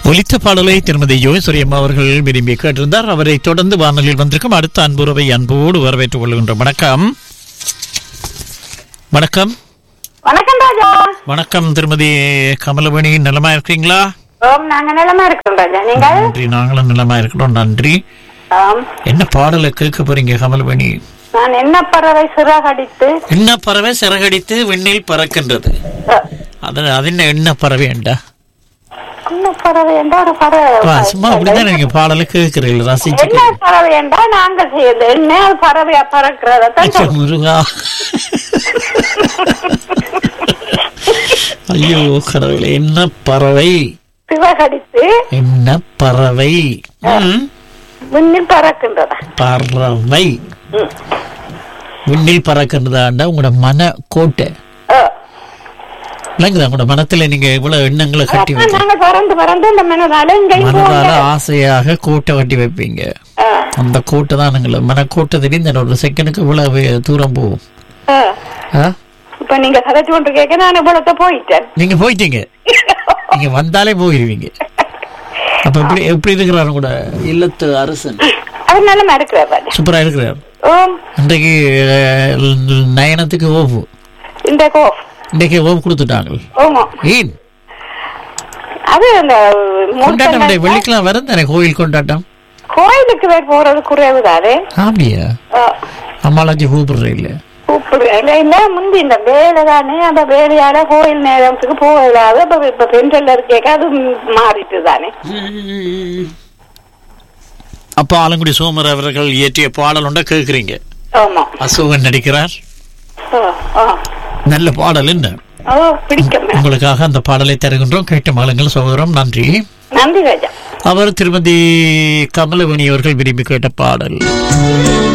ஒலித்த பாடலை திருமதி யோகேஸ்வரியம்மா அவர்கள் விரும்பி கேட்டிருந்தார் அவரை தொடர்ந்து வானொலியில் வந்திருக்கும் அடுத்த அன்புறவை அன்போடு வரவேற்றுக் கொள்கின்றோம் வணக்கம் வணக்கம் வணக்கம் ராஜா வணக்கம் திருமதி கமலவேணி நலமா இருக்கீங்களா ஓம் நாங்க நிலமா இருக்கோம் ராஜா நீங்கள் நன்றி நாங்களும் நலமா இருக்கிறோம் நன்றி ஆம் என்ன பாடலை கேட்க போறீங்க கமலவேணி நான் என்ன பறவை சிறகடித்து என்ன பறவை சிறகடித்து விண்ணில் பறக்கின்றது அஹ், அது அது என்ன என்ன பறவைண்டா என்ன பறவை என்றா ஒரு பறவை சும்மா அப்படிதான் நீங்க பாடலை கேட்கிறீர்கள் ரசிச்சு என்ன பறவை என்றா நாங்க செய்யுது என்ன பறவையா பறக்கிறத ஐயோ, முருகா ஐயோ கடவுளே என்ன பறவை சிறகடித்து என்ன பறவை ம், விண்ணில் பறக்கின்றதா பறவை ம். விண்ணில் பறக்கிறதாண்டா உங்களோட மன கோட்டை அஹ், இல்லைங்களா உங்களோட மனத்துல நீங்க இவ்வளவு எண்ணங்களை கட்டி அப்ப வைக்க நாங்க பறந்து பறந்து இந்த மனதால இங்கேயும் மனதால போங்க ஆசையாக கோட்டை கட்டி வைப்பீங்க அஹ், அந்த கோட்டை தான் எங்களை மனக்கோட்டை தெரிந்து ஒரு செகண்டுக்கு இவ்வளவு தூரம் போகும் அஹ். ஆ? இப்ப நீங்க கதைச்சு கொண்டு கேட்க நான் இவ்வளவு போயிட்டேன் நீங்க போயிட்டீங்க நீங்க வந்தாலே போயிருவீங்க அப்ப எப்படி எப்படி இருக்கிறாரு கூட இல்லத்து அரசன் அவர் நல்லமா இருக்கிறார் ராஜா சூப்பரா இருக்கிறார் ஓம் இன்றைக்கு அஹ், நயனத்துக்கு ஓப்பு இந்த கோஃப் இன்றைக்கு ஓப்பு கொடுத்துட்டாங்க ஓமா ஏன் அது அந்த கொண்டாட்டம் மூர்த்தங்கள் வெள்ளிக்கெல்லாம் வரும் தானே கோயில் கொண்டாட்டம் கோயிலுக்கு வேறு போறது குறைவு தானே அப்படியா அம்மாளாச்சி கூப்பிடுற இல்ல கூப்பிடுவேன் இல்ல முந்தி இந்த வேலை தானே அந்த வேலையால கோயில் நேரத்துக்கு போகலாது அப்ப இப்ப பெண்கள் இருக்கேக்க அது மாறிட்டு தானே அப்ப ஆலங்குடி சோமர் அவர்கள் இயற்றிய பாடல் ஒன்றை கேட்குறீங்க ஆமா அசோகன் நடிக்கிறார் ஆ, ஆ. நல்ல பாடல் என்ன ஓ பிடிக்கும் உங்களுக்காக அந்த பாடலை தருகின்றோம் கேட்ட மகளுங்கள் சகோதரம் நன்றி நன்றி ராஜா அவர் திருமதி கமலவணி அவர்கள் விரும்பி கேட்ட பாடல்